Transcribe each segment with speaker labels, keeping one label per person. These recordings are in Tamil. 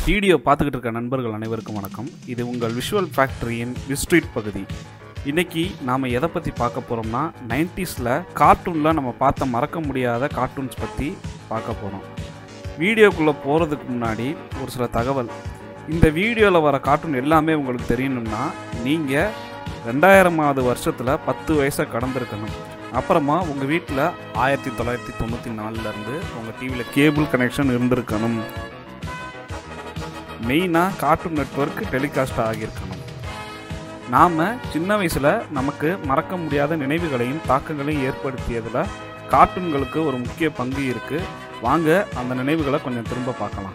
Speaker 1: வீடியோ பார்த்துக்கிட்டு இருக்க நண்பர்கள் அனைவருக்கும் வணக்கம் இது உங்கள் விஷுவல் ஃபேக்டரியின் விஸ்ட்ரீட் பகுதி இன்னைக்கு நாம் எதை பற்றி பார்க்க போகிறோம்னா நைன்டிஸில் கார்ட்டூனில் நம்ம பார்த்த மறக்க முடியாத கார்ட்டூன்ஸ் பற்றி பார்க்க போகிறோம் வீடியோக்குள்ளே போகிறதுக்கு முன்னாடி ஒரு சில தகவல் இந்த வீடியோவில் வர கார்ட்டூன் எல்லாமே உங்களுக்கு தெரியணும்னா நீங்கள் ரெண்டாயிரமாவது வருஷத்தில் பத்து வயசை கடந்திருக்கணும் அப்புறமா உங்கள் வீட்டில் ஆயிரத்தி தொள்ளாயிரத்தி தொண்ணூற்றி நாலுலேருந்து உங்கள் டிவியில் கேபிள் கனெக்ஷன் இருந்திருக்கணும் மெயினாக கார்ட்டூன் நெட்வொர்க் டெலிகாஸ்ட் ஆகியிருக்கணும் நாம் சின்ன வயசில் நமக்கு மறக்க முடியாத நினைவுகளையும் தாக்கங்களையும் ஏற்படுத்தியதில் கார்ட்டூன்களுக்கு ஒரு முக்கிய பங்கு இருக்குது வாங்க அந்த நினைவுகளை கொஞ்சம் திரும்ப பார்க்கலாம்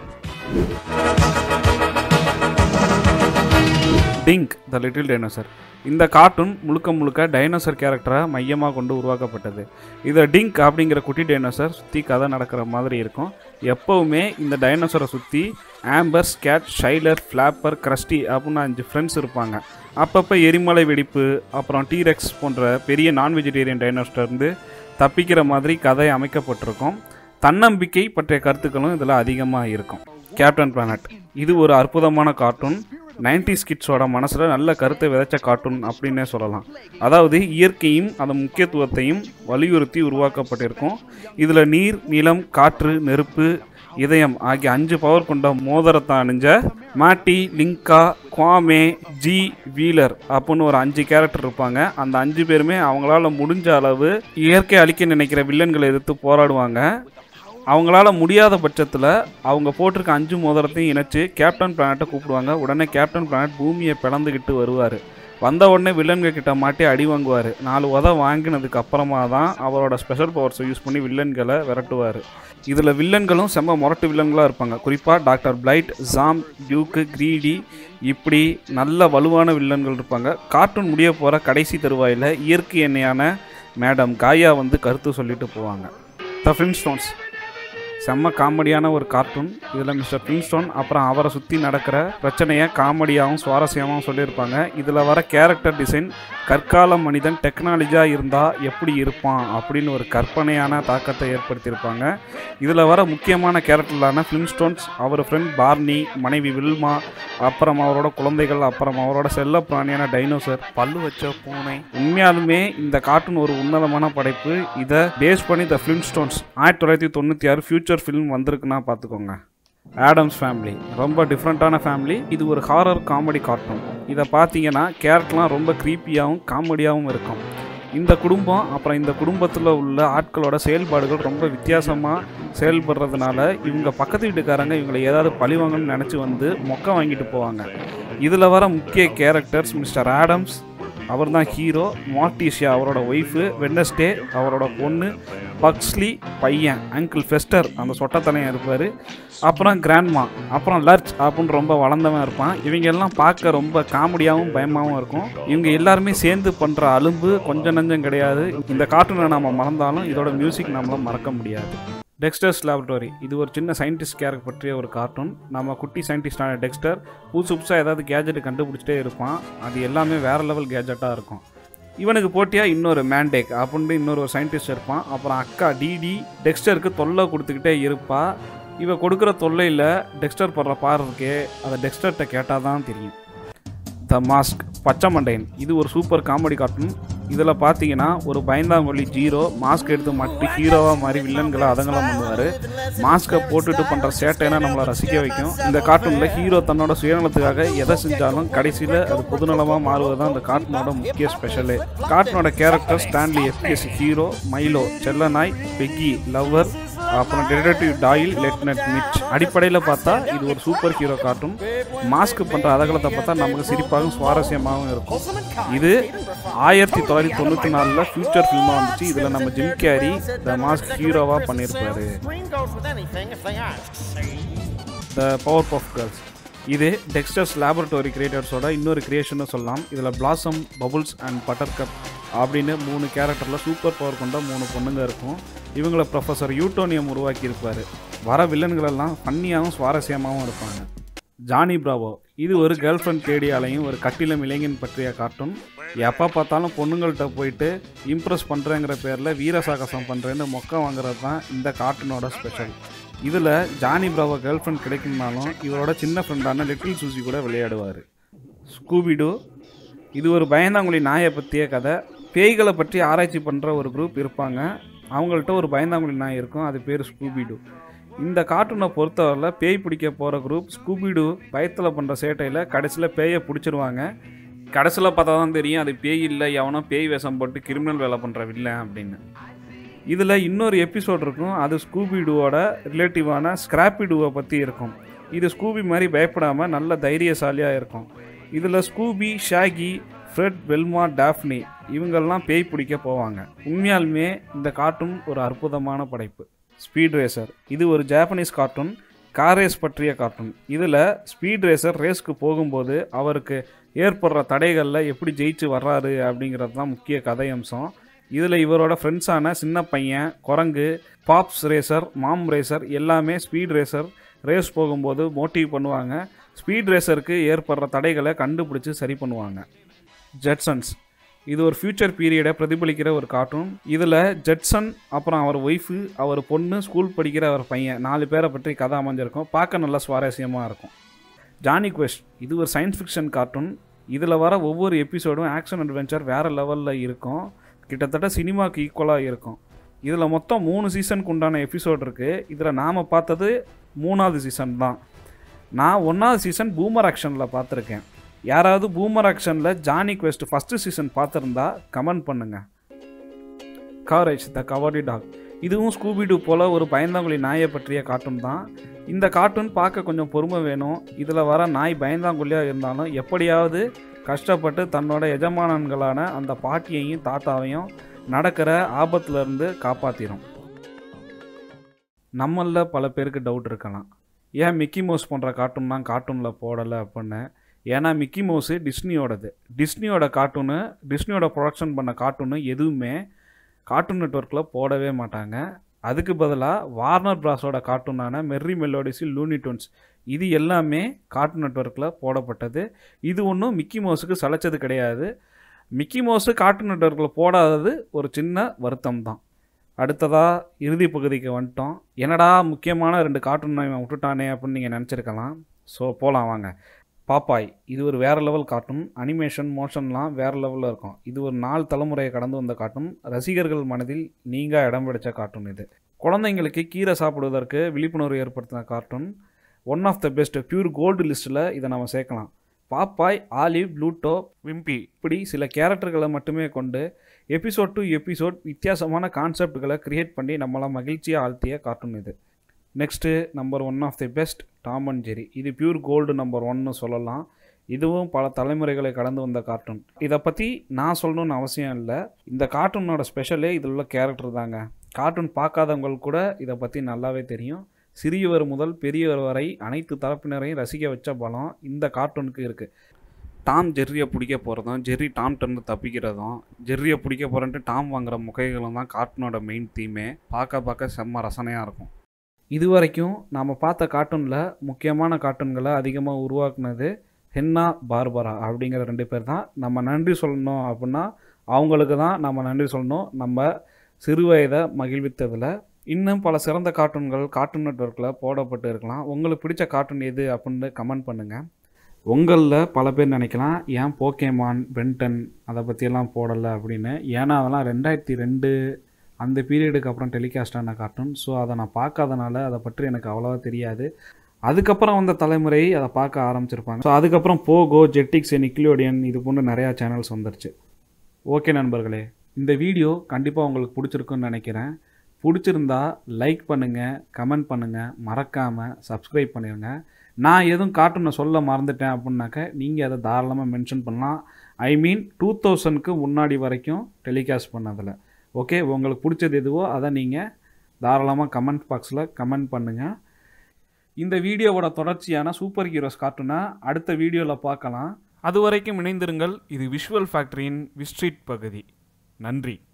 Speaker 1: டிங்க் த லிட்டில் டைனோசர் இந்த கார்ட்டூன் முழுக்க முழுக்க டைனோசர் கேரக்டரை மையமாக கொண்டு உருவாக்கப்பட்டது இதில் டிங்க் அப்படிங்கிற குட்டி டைனோசர் சுற்றி கதை நடக்கிற மாதிரி இருக்கும் எப்போவுமே இந்த டைனோசரை சுற்றி ஆம்பர் ஸ்கேட் ஷைலர் ஃப்ளாப்பர் கிரஸ்டி அப்படின்னு அஞ்சு ஃப்ரெண்ட்ஸ் இருப்பாங்க அப்பப்போ எரிமலை வெடிப்பு அப்புறம் டீரெக்ஸ் போன்ற பெரிய நான் வெஜிடேரியன் டைனோஸ்டர்ந்து தப்பிக்கிற மாதிரி கதை அமைக்கப்பட்டிருக்கும் தன்னம்பிக்கை பற்றிய கருத்துக்களும் இதில் அதிகமாக இருக்கும் கேப்டன் பிளானட் இது ஒரு அற்புதமான கார்ட்டூன் நைன்டி கிட்ஸோட மனசில் நல்ல கருத்தை விதைச்ச கார்ட்டூன் அப்படின்னே சொல்லலாம் அதாவது இயற்கையும் அதன் முக்கியத்துவத்தையும் வலியுறுத்தி உருவாக்கப்பட்டிருக்கும் இதில் நீர் நிலம் காற்று நெருப்பு இதயம் ஆகிய அஞ்சு பவர் கொண்ட மோதிரத்தை அணிஞ்ச மாட்டி லிங்கா குவாமே ஜி வீலர் அப்படின்னு ஒரு அஞ்சு கேரக்டர் இருப்பாங்க அந்த அஞ்சு பேருமே அவங்களால முடிஞ்ச அளவு இயற்கை அழிக்க நினைக்கிற வில்லன்களை எதிர்த்து போராடுவாங்க அவங்களால முடியாத பட்சத்தில் அவங்க போட்டிருக்க அஞ்சு மோதிரத்தையும் இணைச்சு கேப்டன் பிளானட்டை கூப்பிடுவாங்க உடனே கேப்டன் பிளானட் பூமியை பிளந்துக்கிட்டு வருவார் வந்த உடனே வில்லன்கள் கிட்ட மாட்டி அடி வாங்குவார் நாலு உத வாங்கினதுக்கு அப்புறமா தான் அவரோட ஸ்பெஷல் பவர்ஸை யூஸ் பண்ணி வில்லன்களை விரட்டுவார் இதில் வில்லன்களும் செம்ம முரட்டு வில்லன்களாக இருப்பாங்க குறிப்பாக டாக்டர் பிளைட் ஜாம் டியூக்கு கிரீடி இப்படி நல்ல வலுவான வில்லன்கள் இருப்பாங்க கார்ட்டூன் முடிய போகிற கடைசி தருவாயில் இயற்கை எண்ணெயான மேடம் காயா வந்து கருத்து சொல்லிட்டு போவாங்க த ஃபின்ஸ்டோன்ஸ் செம்ம காமெடியான ஒரு கார்ட்டூன் இதில் மிஸ்டர் பின்ஸ்டோன் அப்புறம் அவரை சுற்றி நடக்கிற பிரச்சனையை காமெடியாகவும் சுவாரஸ்யமாகவும் சொல்லியிருப்பாங்க இதில் வர கேரக்டர் டிசைன் கற்கால மனிதன் டெக்னாலஜியாக இருந்தால் எப்படி இருப்பான் அப்படின்னு ஒரு கற்பனையான தாக்கத்தை ஏற்படுத்தியிருப்பாங்க இதில் வர முக்கியமான கேரக்டர்களான ஃபிலிம்ஸ்டோன்ஸ் அவர் ஃப்ரெண்ட் பார்னி மனைவி வில்மா அப்புறம் அவரோட குழந்தைகள் அப்புறம் அவரோட செல்ல பிராணியான டைனோசர் பல்லு வச்ச பூனை உண்மையாலுமே இந்த கார்ட்டூன் ஒரு உன்னதமான படைப்பு இதை பேஸ் பண்ணி த ஃபிலிம்ஸ்டோன்ஸ் ஆயிரத்தி தொள்ளாயிரத்தி தொண்ணூற்றி ஆறு ஃபியூச்சர் ஃபிலிம் வந்திருக்குன்னா பார்த்துக்கோங்க ஆடம்ஸ் ஃபேமிலி ரொம்ப டிஃப்ரெண்ட்டான ஃபேமிலி இது ஒரு ஹாரர் காமெடி கார்ட்டூன் இதை பார்த்தீங்கன்னா கேரக்டர்லாம் ரொம்ப க்ரீப்பியாகவும் காமெடியாகவும் இருக்கும் இந்த குடும்பம் அப்புறம் இந்த குடும்பத்தில் உள்ள ஆட்களோட செயல்பாடுகள் ரொம்ப வித்தியாசமாக செயல்படுறதுனால இவங்க பக்கத்து வீட்டுக்காரங்க இவங்களை ஏதாவது பழிவாங்கன்னு நினச்சி வந்து மொக்க வாங்கிட்டு போவாங்க இதில் வர முக்கிய கேரக்டர்ஸ் மிஸ்டர் ஆடம்ஸ் அவர் தான் ஹீரோ மார்டிஷியா அவரோட ஒய்ஃபு வென்னஸ்டே அவரோட பொண்ணு பக்ஸ்லி பையன் அங்கிள் ஃபெஸ்டர் அந்த சொட்டத்தலையன் இருப்பார் அப்புறம் கிராண்ட்மா அப்புறம் லர்ச் அப்படின்னு ரொம்ப வளர்ந்தவன் இருப்பான் இவங்க எல்லாம் பார்க்க ரொம்ப காமெடியாகவும் பயமாகவும் இருக்கும் இவங்க எல்லாருமே சேர்ந்து பண்ணுற அலும்பு கொஞ்சம் நஞ்சம் கிடையாது இந்த கார்ட்டூனை நம்ம மறந்தாலும் இதோட மியூசிக் நம்மள மறக்க முடியாது டெக்ஸ்டர்ஸ் லேபரட்டரி இது ஒரு சின்ன சயின்டிஸ்ட் கேரக்டர் பற்றிய ஒரு கார்ட்டூன் நம்ம குட்டி சயின்டிஸ்டான டெக்ஸ்டர் புதுசு புதுசாக ஏதாவது கேஜெட் கண்டுபிடிச்சிட்டே இருப்பான் அது எல்லாமே வேறு லெவல் கேஜெட்டாக இருக்கும் இவனுக்கு போட்டியாக இன்னொரு மேண்டேக் அப்படின்னு இன்னொரு ஒரு சயின்டிஸ்ட் இருப்பான் அப்புறம் அக்கா டிடி டெக்ஸ்டருக்கு தொல்லை கொடுத்துக்கிட்டே இருப்பா இவ கொடுக்குற தொல்லையில் டெக்ஸ்டர் படுற பாரு இருக்கே அதை டெக்ஸ்டர்கிட்ட கேட்டால் தான் தெரியும் த மாஸ்க் பச்சை மண்டையன் இது ஒரு சூப்பர் காமெடி கார்ட்டூன் இதில் பார்த்தீங்கன்னா ஒரு பயந்தாங்கொல்லி ஜீரோ மாஸ்க் எடுத்து மட்டும் ஹீரோவாக மாதிரி வில்லன்களை அதங்கலாம் பண்ணுவார் மாஸ்க்கை போட்டுட்டு பண்ணுற சேட்டைனா நம்மளை ரசிக்க வைக்கும் இந்த கார்ட்டூனில் ஹீரோ தன்னோட சுயநலத்துக்காக எதை செஞ்சாலும் கடைசியில் அது பொதுநலமாக மாறுவது தான் இந்த கார்ட்டூனோட முக்கிய ஸ்பெஷலு கார்ட்டூனோட character Stanley Ipkiss hero Milo செல்லநாய் பெக்கி லவ்வர் அப்புறம் டிடெக்டிவ் டாயில் லெப்டினன்ட் மிச் அடிப்படையில் பார்த்தா இது ஒரு சூப்பர் ஹீரோ கார்ட்டூன் மாஸ்க் பண்ணுற அதகலத்தை பார்த்தா நமக்கு சிரிப்பாகவும் சுவாரஸ்யமாகவும் இருக்கும் இது ஆயிரத்தி தொள்ளாயிரத்தி தொண்ணூற்றி நாலில் ஃபியூச்சர் ஃபில்மாக வந்துச்சு இதில் நம்ம ஜிம் கேரி த மாஸ்க் ஹீரோவாக பண்ணியிருப்பாரு
Speaker 2: Green goes with anything if they ask. See?
Speaker 1: The Powerpuff Girls இது டெக்ஸ்டர்ஸ் லேபரட்டரி கிரியேட்டர்ஸோட இன்னொரு கிரியேஷன்னு சொல்லலாம் இதில் Blossom Bubbles and Buttercup அப்படின்னு மூணு கேரக்டரில் சூப்பர் பவர் கொண்ட மூணு பொண்ணுங்க இருக்கும் இவங்களை ப்ரொஃபஸர் யூட்டோனியம் உருவாக்கியிருப்பார் வர வில்லன்களெல்லாம் ஃபன்னியாகவும் சுவாரஸ்யமாகவும் இருப்பாங்க ஜானி பிராவோ இது ஒரு கேர்ள் ஃப்ரெண்ட் தேடி அலையும் ஒரு கட்டிலம் இளைஞன் பற்றிய கார்ட்டூன் எப்போ பார்த்தாலும் பொண்ணுங்கள்கிட்ட போயிட்டு இம்ப்ரெஸ் பண்ணுறேங்கிற பேரில் வீரசாகசம் பண்ணுறேன்னு மொக்க வாங்குறது தான் இந்த கார்ட்டூனோட ஸ்பெஷல் இதில் ஜானி பிராவோ கேர்ள் ஃப்ரெண்ட் கிடைக்கும்னாலும் இவரோட சின்ன ஃப்ரெண்டான லிட்டில் சூசி கூட விளையாடுவார் ஸ்கூபிடோ இது ஒரு பயந்தாங்குழி நாயை பற்றிய கதை பேய்களை பற்றி ஆராய்ச்சி பண்ணுற ஒரு குரூப் இருப்பாங்க அவங்கள்ட்ட ஒரு பயந்தாங்குழி நாய் இருக்கும் அது பேர் ஸ்கூபிடு இந்த கார்ட்டூனை பொறுத்தவரையில் பேய் பிடிக்க போகிற குரூப் ஸ்கூபிடு பயத்தில் பண்ணுற சேட்டையில் கடைசியில் பேயை பிடிச்சிருவாங்க கடைசியில் பார்த்தா தான் தெரியும் அது பேய் இல்லை எவனோ பேய் வேஷம் போட்டு கிரிமினல் வேலை பண்ணுற வில்லன் அப்படின்னு இதில் இன்னொரு எபிசோட் இருக்கும் அது ஸ்கூபிடுவோட ரிலேட்டிவான ஸ்கிராப்பிடுவை பற்றி இருக்கும் இது ஸ்கூபி மாதிரி பயப்படாமல் நல்ல தைரியசாலியாக இருக்கும் இதில் Scooby Shaggy Fred Velma Daphne இவங்கெல்லாம் பேய் பிடிக்க போவாங்க உண்மையாலுமே இந்த கார்ட்டூன் ஒரு அற்புதமான படைப்பு ஸ்பீட் ரேசர் இது ஒரு ஜாப்பனீஸ் கார்ட்டூன் கார் ரேஸ் பற்றிய கார்ட்டூன் இதில் ஸ்பீட் ரேசர் ரேஸ்க்கு போகும்போது அவருக்கு ஏற்படுற தடைகளில் எப்படி ஜெயிச்சு வர்றாரு அப்படிங்கிறது தான் முக்கிய கதை அம்சம் இதில் இவரோட ஃப்ரெண்ட்ஸான சின்ன பையன் குரங்கு பாப்ஸ் ரேசர் மாம் ரேசர் எல்லாமே ஸ்பீட் ரேசர் ரேஸ் போகும்போது மோட்டிவ் பண்ணுவாங்க ஸ்பீட் ரேசருக்கு ஏற்படுற தடைகளை கண்டுபிடிச்சி சரி பண்ணுவாங்க ஜெட்சன்ஸ் இது ஒரு ஃப்யூச்சர் பீரியடை பிரதிபலிக்கிற ஒரு கார்ட்டூன் இதில் ஜெட்சன் அப்புறம் அவர் ஒய்ஃபு அவர் பொண்ணு ஸ்கூல் படிக்கிற அவர் பையன் நாலு பேரை பற்றி கதை அமைஞ்சிருக்கும் பார்க்க நல்லா சுவாரஸ்யமாக இருக்கும் ஜானி குவெஸ்ட் இது ஒரு சயின்ஸ் ஃபிக்ஷன் கார்ட்டூன் இதில் வர ஒவ்வொரு எபிசோடும் ஆக்ஷன் அட்வென்ச்சர் வேறு லெவலில் இருக்கும் கிட்டத்தட்ட சினிமாவுக்கு ஈக்குவலாக இருக்கும் இதில் மொத்தம் மூணு சீசனுக்கு உண்டான எபிசோட் இருக்குது இதில் நாம் பார்த்தது மூணாவது சீசன் தான் நான் ஒன்றாவது சீசன் பூமர் ஆக்ஷனில் பார்த்துருக்கேன் யாராவது பூமர் ஆக்ஷனில் ஜானி குவெஸ்ட் ஃபஸ்ட்டு சீசன் பார்த்துருந்தா கமெண்ட் பண்ணுங்கள் கவரேஜ் த கவர்டி டாக் இதுவும் ஸ்கூபிடு போல் ஒரு பயந்தாங்குழி நாயை பற்றிய கார்ட்டூன் தான் இந்த கார்ட்டூன் பார்க்க கொஞ்சம் பொறுமை வேணும் இதில் வர நாய் பயந்தாங்குழியாக இருந்தாலும் எப்படியாவது கஷ்டப்பட்டு தன்னோட எஜமானன்களான அந்த பாட்டியையும் தாத்தாவையும் நடக்கிற ஆபத்துலேருந்து காப்பாற்றிடும் நம்மளில் பல பேருக்கு டவுட் இருக்கலாம் ஏன் மிக்கி மவுஸ் போன்ற கார்ட்டூன்லாம் கார்ட்டூனில் போடலை அப்படின்னு ஏன்னா மிக்கி மவுஸு டிஸ்னியோடது டிஸ்னியோட கார்ட்டூனு டிஸ்னியோட ப்ரொடக்ஷன் பண்ண கார்ட்டூனு எதுவுமே கார்ட்டூன் நெட்ஒர்க்கில் போடவே மாட்டாங்க அதுக்கு பதிலாக வார்னர் பிராஸோட கார்ட்டூனான மெர்ரி மெலோடிஸி லூனி டூன்ஸ் இது எல்லாமே கார்ட்டூன் நெட்ஒர்க்கில் போடப்பட்டது இது ஒன்றும் மிக்கி மவுஸுக்கு சளைச்சது கிடையாது மிக்கி மவுஸு கார்ட்டூன் நெட்ஒர்க்கில் போடாதது ஒரு சின்ன வருத்தம் தான் அடுத்ததாக இறுதி பகுதிக்கு வந்துட்டோம் என்னடா முக்கியமான ரெண்டு கார்ட்டூன் இவன் விட்டுட்டானே அப்படின்னு நீங்கள் நினச்சிருக்கலாம் ஸோ போகலாம் வாங்க பாப்பாய் இது ஒரு வேறு லெவல் கார்ட்டூன் அனிமேஷன் மோஷன்லாம் வேறு லெவலில் இருக்கும் இது ஒரு நாலு தலைமுறையை கடந்து வந்த கார்ட்டூன் ரசிகர்கள் மனதில் நீங்கள் இடம் பிடிச்ச கார்ட்டூன் இது குழந்தைங்களுக்கு கீரை சாப்பிடுவதற்கு விழிப்புணர்வு ஏற்படுத்தின cartoon one of the best pure gold லிஸ்ட்டில் இதை நம்ம சேர்க்கலாம் பாப்பாய் ஆலிவ் ப்ளூட்டோ விம்பி இப்படி சில கேரக்டர்களை மட்டுமே கொண்டு எபிசோட் டு எபிசோட் வித்தியாசமான கான்செப்ட்களை கிரியேட் பண்ணி நம்மளை மகிழ்ச்சியாக ஆழ்த்திய கார்ட்டூன் இது next number one of the best Tom and Jerry இது பியூர் கோல்டு நம்பர் ஒன்னு சொல்லலாம் இதுவும் பல தலைமுறைகளை கடந்து வந்த கார்ட்டூன் இதை பற்றி நான் சொல்லணும்னு அவசியம் இல்லை இந்த கார்ட்டூனோட ஸ்பெஷலே இதில் உள்ள கேரக்டர் தாங்க கார்ட்டூன் பார்க்காதவங்களுக்கு கூட இதை பற்றி நல்லாவே தெரியும் சிறியவர் முதல் பெரியவர் வரை அனைத்து தரப்பினரையும் ரசிக்க வச்ச பலம் இந்த கார்ட்டூனுக்கு இருக்குது டாம் ஜெர்ரியை பிடிக்க போகிறதும் ஜெர்ரி டாம்கிட்டருந்து தப்பிக்கிறதும் ஜெர்ரியை பிடிக்க போகிறேன்ட்டு டாம் வாங்குற முகைகளும் தான் கார்ட்டூனோட மெயின் தீமே பார்க்க பார்க்க செம்ம ரசனையாக இருக்கும் இது வரைக்கும் நாம் பார்த்த கார்ட்டூனில் முக்கியமான கார்ட்டூன்களை அதிகமாக உருவாக்குனது ஹென்னா பார்பரா அப்படிங்கிற ரெண்டு பேர் தான் நம்ம நன்றி சொல்லணும் அப்படின்னா அவங்களுக்கு தான் நம்ம நன்றி சொல்லணும் நம்ம சிறுவயதை மகிழ்வித்ததில் இன்னும் பல சிறந்த கார்ட்டூன்கள் கார்ட்டூன் நெட்ஒர்க்கில் போடப்பட்டு இருக்கலாம் உங்களுக்கு பிடிச்ச கார்ட்டூன் எது அப்படின்னு கமெண்ட் பண்ணுங்கள் உங்களில் பல பேர் நினைக்கலாம் ஏன் போக்கேமான் பென்டன் அதை பற்றியெல்லாம் போடலை அப்படின்னு ஏன்னா அதெல்லாம் ரெண்டாயிரத்தி ரெண்டு அந்த பீரியடுக்கு அப்புறம் டெலிகாஸ்ட் ஆன கார்ட்டூன் ஸோ அதை நான் பார்க்காதனால அதை பற்றி எனக்கு அவ்வளோவா தெரியாது அதுக்கப்புறம் வந்த தலைமுறை அதை பார்க்க ஆரம்பிச்சிருப்பாங்க ஸோ அதுக்கப்புறம் போகோ ஜெட்டிக்ஸ் நிக்லோடியன் இது போன்ற நிறையா சேனல்ஸ் வந்துருச்சு ஓகே நண்பர்களே இந்த வீடியோ கண்டிப்பாக உங்களுக்கு பிடிச்சிருக்குன்னு நினைக்கிறேன் பிடிச்சிருந்தா லைக் பண்ணுங்கள் கமெண்ட் பண்ணுங்கள் மறக்காமல் சப்ஸ்கிரைப் பண்ணிடுங்க நான் எதுவும் கார்ட்டூனை சொல்ல மறந்துட்டேன் அப்படின்னாக்க நீங்கள் அதை தாராளமாக மென்ஷன் பண்ணலாம் ஐ மீன் டூ தௌசண்ட்க்கு முன்னாடி வரைக்கும் டெலிகாஸ்ட் பண்ணதில் ஓகே உங்களுக்கு பிடிச்சது எதுவோ அதை நீங்கள் தாராளமாக கமெண்ட் பாக்ஸில் கமெண்ட் பண்ணுங்கள் இந்த வீடியோவோட தொடர்ச்சியான சூப்பர் ஹீரோஸ் கார்ட்டூனை அடுத்த வீடியோவில் பார்க்கலாம் அது வரைக்கும் இணைந்திருங்கள் இது விஷுவல் ஃபேக்டரியின் விஸ்ட்ரீட் பகுதி நன்றி